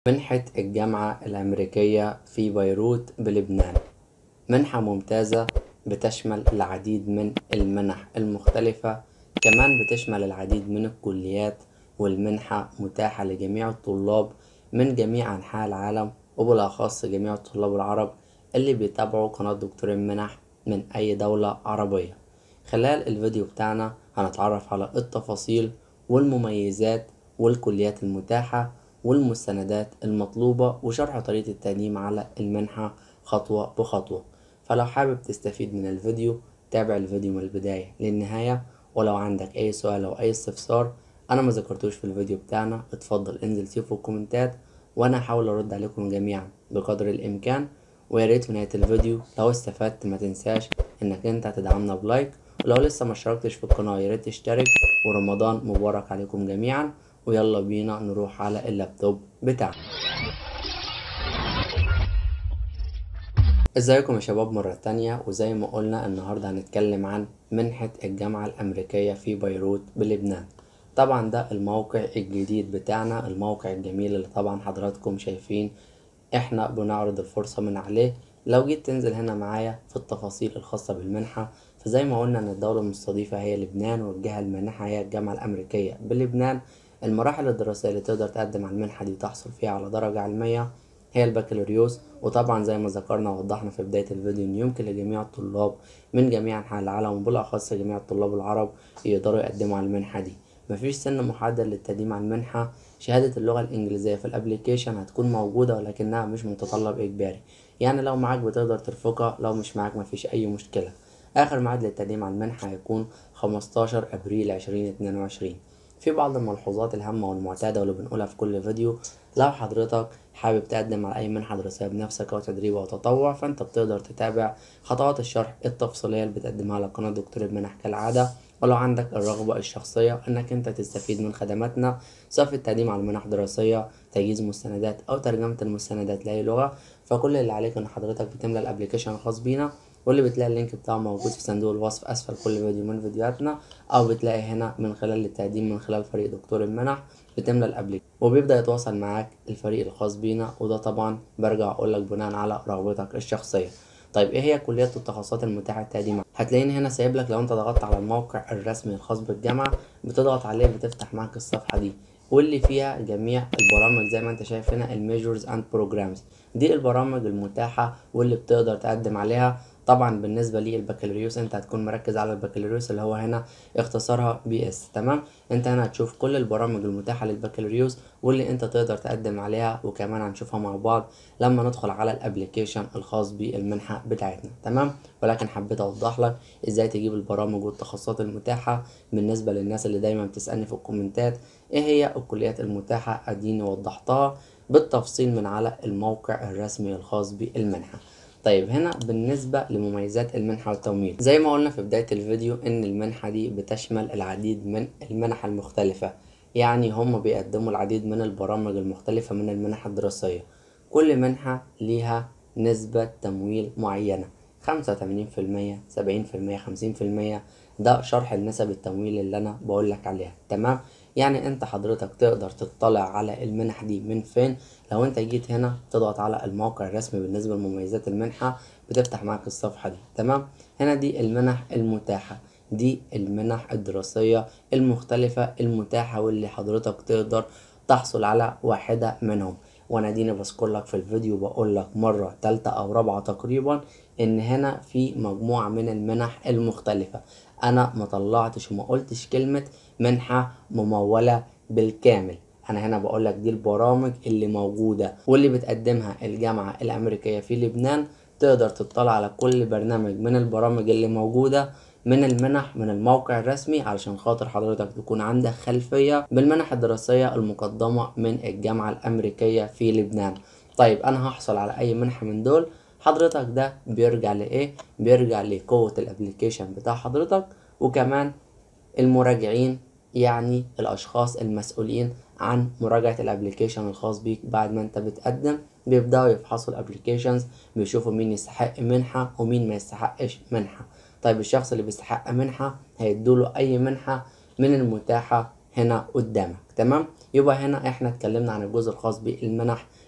منحة الجامعة الأمريكية في بيروت بلبنان منحة ممتازة بتشمل العديد من المنح المختلفة كمان بتشمل العديد من الكليات والمنحة متاحة لجميع الطلاب من جميع أنحاء العالم وبالأخص جميع الطلاب العرب اللي بيتابعوا قناة دكتور المنح من أي دولة عربية خلال الفيديو بتاعنا هنتعرف على التفاصيل والمميزات والكليات المتاحة والمستندات المطلوبة وشرح طريقة التقديم على المنحة خطوة بخطوة فلو حابب تستفيد من الفيديو تابع الفيديو من البداية للنهاية ولو عندك أي سؤال أو أي استفسار أنا ما ذكرتوش في الفيديو بتاعنا اتفضل انزل سيبه في الكومنتات وأنا هحاول أرد عليكم جميعا بقدر الإمكان ويا ريت في نهاية الفيديو لو استفدت ما تنساش إنك أنت تدعمنا بلايك ولو لسه ما اشتركتش في القناة يا ريت تشترك ورمضان مبارك عليكم جميعا ويلا بينا نروح على اللابتوب بتاعنا ازيكم يا شباب مرة تانية وزي ما قلنا النهاردة هنتكلم عن منحة الجامعة الأمريكية في بيروت بلبنان طبعا ده الموقع الجديد بتاعنا الموقع الجميل اللي طبعا حضراتكم شايفين احنا بنعرض الفرصة من عليه لو جيت تنزل هنا معايا في التفاصيل الخاصة بالمنحة فزي ما قلنا ان الدولة المستضيفة هي لبنان والجهة المانحة هي الجامعة الأمريكية بلبنان المراحل الدراسية اللي تقدر تقدم على المنحة دي تحصل فيها على درجة علمية هي البكالوريوس وطبعا زي ما ذكرنا ووضحنا في بداية الفيديو ان يمكن لجميع الطلاب من جميع انحاء العالم وبالاخص جميع الطلاب العرب يقدروا يقدموا على المنحة دي مفيش سن محدد للتقديم على المنحة شهادة اللغة الإنجليزية في الأبليكيشن هتكون موجودة ولكنها مش متطلب إجباري يعني لو معاك بتقدر ترفقها لو مش معاك مفيش أي مشكلة آخر ميعاد للتقديم على المنحة هيكون 15 أبريل 2022 في بعض الملحوظات الهامة والمعتادة واللي بنقولها في كل فيديو لو حضرتك حابب تقدم على أي منحة دراسية بنفسك أو تدريب أو تطوع فأنت بتقدر تتابع خطوات الشرح التفصيلية اللي بتقدمها لك قناة دكتور المنح كالعادة ولو عندك الرغبة الشخصية إنك أنت تستفيد من خدماتنا سواء في التقديم على منح دراسية تجهيز مستندات أو ترجمة المستندات لأي لغة فكل اللي عليك إن حضرتك بتملى الأبليكيشن الخاص بينا واللي بتلاقي اللينك بتاعه موجود في صندوق الوصف اسفل كل فيديو من فيديوهاتنا او بتلاقي هنا من خلال التقديم من خلال فريق دكتور المنح بتملى الابليكيشن وبيبدا يتواصل معاك الفريق الخاص بينا وده طبعا برجع اقول لك بناء على رغبتك الشخصيه طيب ايه هي كليات التخصصات المتاحه التقديم هتلاقيني هنا سايب لك لو انت ضغطت على الموقع الرسمي الخاص بالجامعه بتضغط عليه بتفتح معاك الصفحه دي واللي فيها جميع البرامج زي ما انت شايف هنا الميجرز اند بروجرامز دي البرامج المتاحه واللي بتقدر تقدم عليها طبعا بالنسبه للبكالوريوس انت هتكون مركز على البكالوريوس اللي هو هنا اختصارها بي اس تمام انت هنا هتشوف كل البرامج المتاحه للبكالوريوس واللي انت تقدر تقدم عليها وكمان هنشوفها مع بعض لما ندخل على الابليكيشن الخاص بالمنحه بتاعتنا تمام ولكن حبيت اوضح لك ازاي تجيب البرامج والتخصصات المتاحه بالنسبه للناس اللي دايما بتسالني في الكومنتات ايه هي الكليات المتاحه اديني وضحتها بالتفصيل من على الموقع الرسمي الخاص بالمنحه طيب هنا بالنسبة لمميزات المنحة والتمويل زي ما قلنا في بداية الفيديو ان المنحة دي بتشمل العديد من المنح المختلفة يعني هم بيقدموا العديد من البرامج المختلفة من المنح الدراسية كل منحة ليها نسبة تمويل معينة خمسة وتمانين في المية سبعين في المية خمسين في المية ده شرح النسب التمويل اللي انا بقولك عليها تمام يعني انت حضرتك تقدر تطلع على المنح دي من فين لو انت جيت هنا تضغط على الموقع الرسمي بالنسبة لمميزات المنحة بتفتح معاك الصفحة دي تمام هنا دي المنح المتاحة دي المنح الدراسية المختلفة المتاحة واللي حضرتك تقدر تحصل على واحدة منهم وانا ديني بذكر لك في الفيديو بقول لك مرة تالتة او رابعة تقريبا ان هنا في مجموعة من المنح المختلفة انا ما طلعتش وما قلتش كلمة منحة ممولة بالكامل انا هنا بقول لك دي البرامج اللي موجودة واللي بتقدمها الجامعة الامريكية في لبنان تقدر تطلع على كل برنامج من البرامج اللي موجودة من المنح من الموقع الرسمي علشان خاطر حضرتك تكون عندك خلفية بالمنح الدراسية المقدمة من الجامعة الأمريكية في لبنان طيب أنا هحصل على أي منحة من دول حضرتك ده بيرجع لإيه؟ بيرجع لقوة الابليكيشن بتاع حضرتك وكمان المراجعين يعني الأشخاص المسؤولين عن مراجعة الابليكيشن الخاص بيك بعد ما انت بتقدم بيبدأوا يفحصوا الابليكيشنز بيشوفوا مين يستحق منحة ومين ما يستحقش منحة طيب الشخص اللي بيستحق منحة هيدوله أي منحة من المتاحة هنا قدامك تمام يبقى هنا احنا اتكلمنا عن الجزء الخاص بالمنح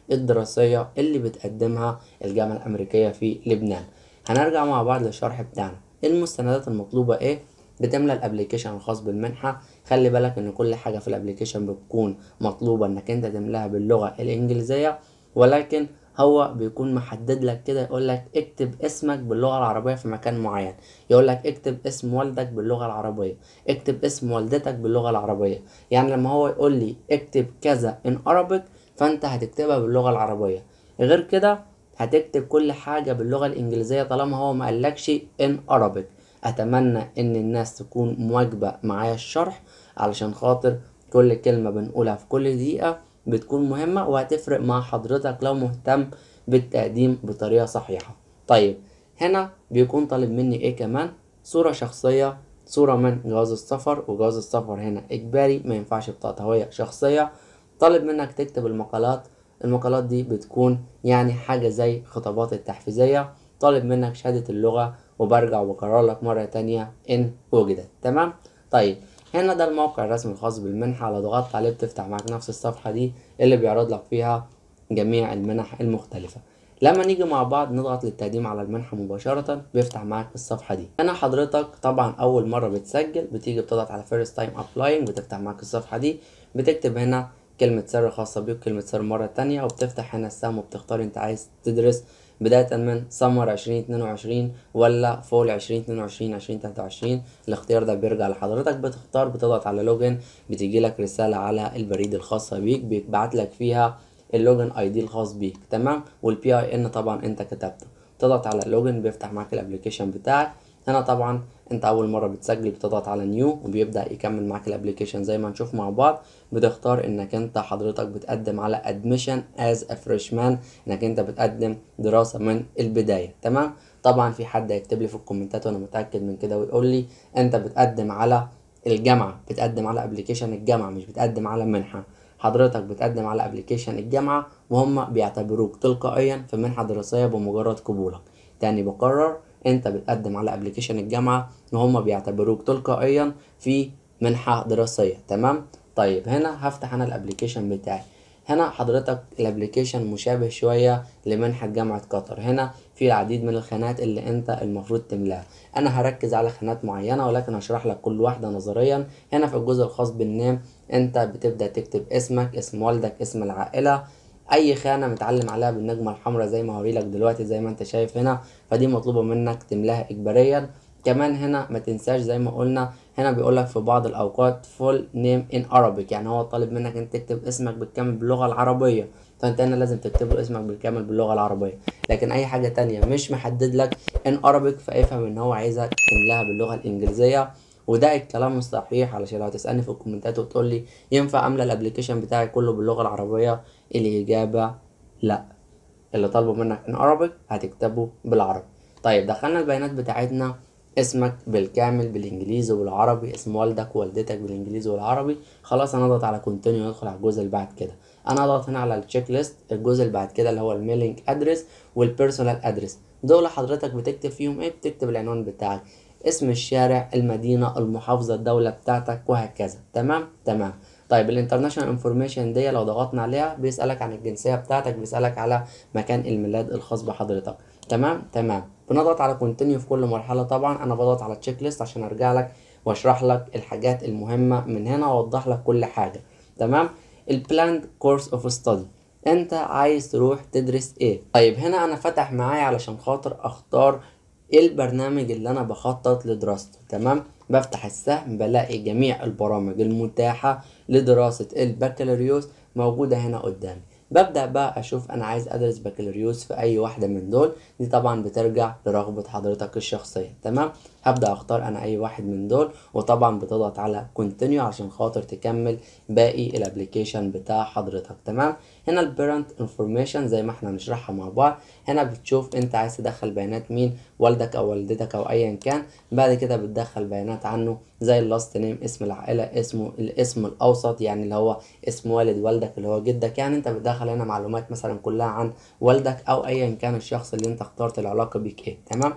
الدراسية اللي بتقدمها الجامعة الأمريكية في لبنان هنرجع مع بعض للشرح بتاعنا المستندات المطلوبة ايه بتملى الابليكيشن الخاص بالمنحة خلي بالك ان كل حاجة في الابليكيشن بتكون مطلوبة انك انت تملاها باللغة الانجليزية ولكن هو بيكون محدد لك كده يقول لك اكتب اسمك باللغة العربية في مكان معين يقول لك اكتب اسم والدك باللغة العربية اكتب اسم والدتك باللغة العربية يعني لما هو يقول لي اكتب كذا ان Arabic فانت هتكتبها باللغة العربية غير كده هتكتب كل حاجة باللغة الإنجليزية طالما هو ما قالكش in Arabic أتمنى إن الناس تكون مواجبة معايا الشرح علشان خاطر كل كلمة بنقولها في كل دقيقة بتكون مهمة وهتفرق مع حضرتك لو مهتم بالتقديم بطريقة صحيحة طيب هنا بيكون طالب مني ايه كمان صورة شخصية صورة من جواز السفر وجواز السفر هنا إجباري ما ينفعش بطاقة هوية شخصية طالب منك تكتب المقالات المقالات دي بتكون يعني حاجة زي خطابات التحفيزية طالب منك شهادة اللغة وبرجع وبكرر لك مرة تانية إن وجدت تمام طيب هنا ده الموقع الرسمي الخاص بالمنحة لو ضغطت عليه بتفتح معاك نفس الصفحة دي اللي بيعرض لك فيها جميع المنح المختلفة لما نيجي مع بعض نضغط للتقديم على المنحة مباشرة بيفتح معاك الصفحة دي هنا حضرتك طبعا أول مرة بتسجل بتيجي بتضغط على first time applying بتفتح معاك الصفحة دي بتكتب هنا كلمة سر خاصة بيك كلمة سر مرة تانية وبتفتح هنا السهم وبتختار انت عايز تدرس بداية من سمر عشرين اتنين وعشرين ولا فول عشرين اتنين وعشرين عشرين تلاتة وعشرين الاختيار ده بيرجع لحضرتك بتختار بتضغط على لوجن بتيجيلك رسالة على البريد الخاصة بيك بيتبعتلك فيها اللوجن اي دي الخاص بيك تمام والبي اي ان طبعا انت كتبته تضغط على لوجن بيفتح معاك الابليكيشن بتاعك هنا طبعا انت اول مره بتسجل بتضغط على نيو وبيبدا يكمل معاك الابليكيشن زي ما هنشوف مع بعض بتختار انك انت حضرتك بتقدم على ادميشن از ا فريشمان انك انت بتقدم دراسه من البدايه تمام طبعا في حد هيكتب لي في الكومنتات وانا متاكد من كده ويقول لي انت بتقدم على الجامعه بتقدم على ابليكيشن الجامعه مش بتقدم على منحه حضرتك بتقدم على ابليكيشن الجامعه وهم بيعتبروك تلقائيا في منحه دراسيه بمجرد قبولك تاني بقرر انت بتقدم على ابلكيشن الجامعة وهم بيعتبروك تلقائيا في منحة دراسية تمام طيب هنا هفتح انا الابلكيشن بتاعي هنا حضرتك الابلكيشن مشابه شوية لمنحة جامعة قطر هنا في العديد من الخانات اللي انت المفروض تملاها انا هركز على خانات معينة ولكن هشرح لك كل واحدة نظريا هنا في الجزء الخاص بالنام انت بتبدأ تكتب اسمك اسم والدك اسم العائلة اي خانه متعلم عليها بالنجمه الحمراء زي ما هوريلك دلوقتي زي ما انت شايف هنا فدي مطلوبه منك تملاها اجباريا كمان هنا ما تنساش زي ما قلنا هنا بيقولك في بعض الاوقات full name in Arabic يعني هو طالب منك انت تكتب اسمك بالكامل باللغه العربيه فانت هنا لازم تكتب له اسمك بالكامل باللغه العربيه لكن اي حاجه تانية مش محدد لك in Arabic فافهم ان هو عايزك تملاها باللغه الانجليزيه وده الكلام الصحيح علشان لو تسألني في الكومنتات وتقول لي ينفع املى الابلكيشن بتاعي كله باللغة العربية الإجابة لا اللي طالبه منك ان Arabic هتكتبه بالعربي طيب دخلنا البيانات بتاعتنا اسمك بالكامل بالانجليزي والعربي اسم والدك ووالدتك بالانجليزي والعربي خلاص انا اضغط على كونتينيو ندخل على الجزء اللي بعد كده انا اضغط هنا على التشيك ليست الجزء اللي بعد كده اللي هو الميلينج ادرس والبيرسونال ادرس دول حضرتك بتكتب فيهم ايه بتكتب العنوان بتاعك اسم الشارع المدينة المحافظة الدولة بتاعتك وهكذا تمام تمام طيب الانترناشونال انفورميشن دي لو ضغطنا عليها بيسألك عن الجنسية بتاعتك بيسألك على مكان الميلاد الخاص بحضرتك تمام تمام بنضغط على كونتينيو في كل مرحلة طبعا انا بضغط على تشيك ليست عشان ارجع لك واشرح لك الحاجات المهمة من هنا واوضح لك كل حاجة تمام البلاند كورس اوف ستادي انت عايز تروح تدرس ايه طيب هنا انا فتح معايا علشان خاطر اختار ايه البرنامج اللي انا بخطط لدراسته تمام بفتح السهم بلاقي جميع البرامج المتاحة لدراسة البكالوريوس موجودة هنا قدامي ببدأ بقى أشوف أنا عايز أدرس بكالوريوس في أي واحدة من دول دي طبعا بترجع لرغبة حضرتك الشخصية تمام هبدأ أختار أنا أي واحد من دول وطبعا بتضغط على كونتينيو عشان خاطر تكمل باقي الابليكيشن بتاع حضرتك تمام هنا البيرنت انفورميشن زي ما احنا هنشرحها مع بعض هنا بتشوف انت عايز تدخل بيانات مين والدك او والدتك او ايا كان بعد كده بتدخل بيانات عنه زي اللاست نيم اسم العائله اسمه الاسم الاوسط يعني اللي هو اسم والد والدك اللي هو جدك يعني انت بتدخل هنا معلومات مثلا كلها عن والدك او ايا كان الشخص اللي انت اخترت العلاقه بيك ايه تمام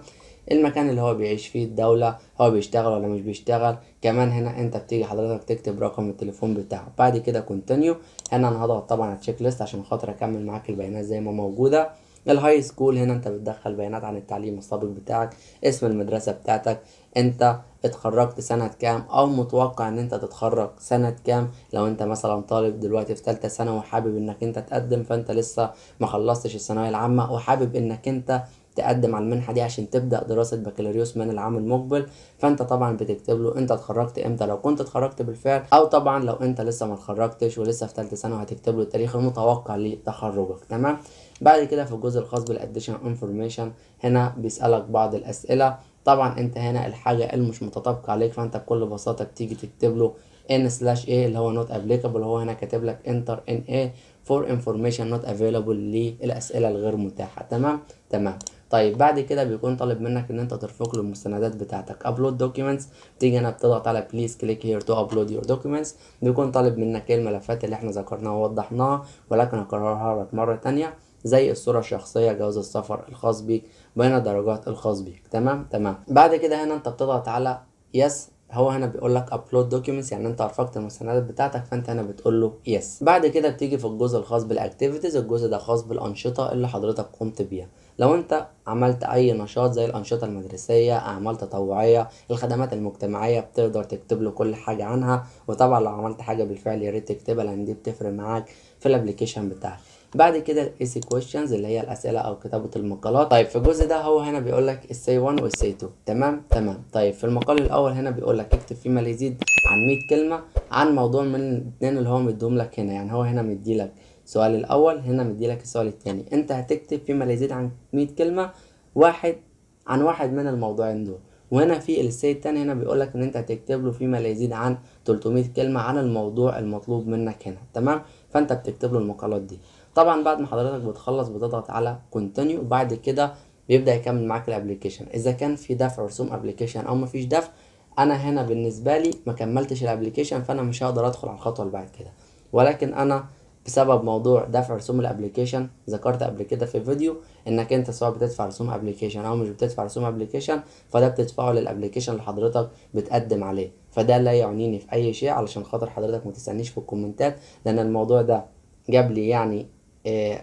المكان اللي هو بيعيش فيه الدولة هو بيشتغل ولا مش بيشتغل كمان هنا انت بتيجي حضرتك تكتب رقم التليفون بتاعه بعد كده كونتينيو هنا انا هضغط طبعا على التشيك ليست عشان خاطر اكمل معاك البيانات زي ما موجودة الهاي سكول هنا انت بتدخل بيانات عن التعليم السابق بتاعك اسم المدرسة بتاعتك انت اتخرجت سنة كام او متوقع ان انت تتخرج سنة كام لو انت مثلا طالب دلوقتي في تالتة ثانوي وحابب انك انت تقدم فانت لسه ما خلصتش الثانوية العامة وحابب انك انت تقدم على المنحة دي عشان تبدأ دراسة بكالوريوس من العام المقبل فانت طبعا بتكتب له انت اتخرجت امتى لو كنت اتخرجت بالفعل او طبعا لو انت لسه ما اتخرجتش ولسه في ثالثة ثانوي هتكتب له التاريخ المتوقع لتخرجك تمام بعد كده في الجزء الخاص بالاديشن انفورميشن هنا بيسألك بعض الاسئلة طبعا انت هنا الحاجة اللي مش متطابقة عليك فانت بكل بساطة بتيجي تكتب له ان سلاش ايه اللي هو not applicable هو هنا كاتب لك enter ان ايه for information not available للأسئلة الغير متاحة تمام تمام طيب بعد كده بيكون طالب منك ان انت ترفق له المستندات بتاعتك upload documents تيجي هنا بتضغط على please click here to upload your documents بيكون طالب منك ايه الملفات اللي احنا ذكرناها ووضحناها ولكن هكررها لك مرة تانية زي الصورة الشخصية جواز السفر الخاص بيك بين الدرجات الخاص بيك تمام تمام بعد كده هنا انت بتضغط على يس هو هنا بيقول لك ابلود دوكيومنتس يعني انت رفقت المستندات بتاعتك فانت هنا بتقول له يس بعد كده بتيجي في الجزء الخاص بالاكتيفيتيز الجزء ده خاص بالانشطه اللي حضرتك قمت بيها لو انت عملت اي نشاط زي الانشطه المدرسيه اعمال تطوعيه الخدمات المجتمعيه بتقدر تكتب له كل حاجه عنها وطبعا لو عملت حاجه بالفعل يا ريت تكتبها لان دي بتفرق معاك في الابلكيشن بتاعك بعد كده الايسي كويشنز اللي هي الاسئله او كتابه المقالات طيب في الجزء ده هو هنا بيقول لك السي 1 والسي 2 تمام تمام طيب في المقال الاول هنا بيقول لك اكتب فيما لا يزيد عن 100 كلمه عن موضوع من الاثنين اللي هو مديهم لك هنا يعني هو هنا مدي لك السؤال الاول هنا مدي لك السؤال الثاني انت هتكتب فيما لا يزيد عن 100 كلمه واحد عن واحد من الموضوعين دول وهنا في السي التاني هنا بيقول لك ان انت هتكتب له فيما لا يزيد عن 300 كلمه عن الموضوع المطلوب منك هنا تمام فانت بتكتب له المقالات دي طبعا بعد ما حضرتك بتخلص بتضغط على كونتينيو وبعد كده بيبدا يكمل معاك الابلكيشن اذا كان في دفع رسوم ابلكيشن او مفيش دفع انا هنا بالنسبه لي ما كملتش الابلكيشن فانا مش هقدر ادخل على الخطوه اللي بعد كده ولكن انا بسبب موضوع دفع رسوم الابلكيشن ذكرت قبل كده في فيديو انك انت سواء بتدفع رسوم ابلكيشن او مش بتدفع رسوم ابلكيشن فده بتدفعه للابلكيشن اللي حضرتك بتقدم عليه فده لا يعنيني في اي شيء علشان خاطر حضرتك ما تستنيش في الكومنتات لان الموضوع ده جاب لي يعني إيه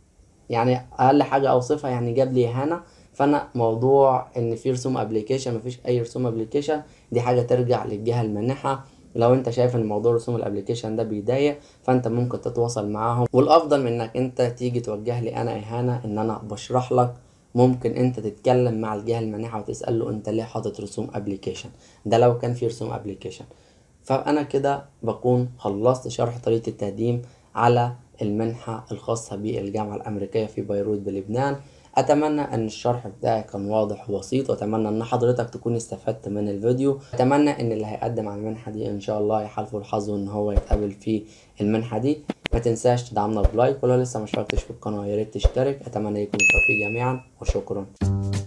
يعني اقل حاجه اوصفها يعني جاب لي اهانه فانا موضوع ان في رسوم ابلكيشن مفيش اي رسوم ابلكيشن دي حاجه ترجع للجهه المانحه لو انت شايف ان موضوع رسوم الابلكيشن ده بيضايق فانت ممكن تتواصل معاهم والافضل من انك انت تيجي توجه لي انا اهانه ان انا بشرح لك ممكن انت تتكلم مع الجهه المانحه وتسال له انت ليه حاطط رسوم ابلكيشن ده لو كان في رسوم ابلكيشن فانا كده بكون خلصت شرح طريقه التقديم على المنحة الخاصة بالجامعة الأمريكية في بيروت بلبنان أتمنى أن الشرح بتاعي كان واضح وبسيط وأتمنى أن حضرتك تكون استفدت من الفيديو أتمنى أن اللي هيقدم على المنحة دي إن شاء الله يحالفه الحظ إن هو يتقابل في المنحة دي ما تنساش تدعمنا بلايك ولو لسه ما اشتركتش في القناة يا ريت تشترك أتمنى لكم التوفيق جميعا وشكرا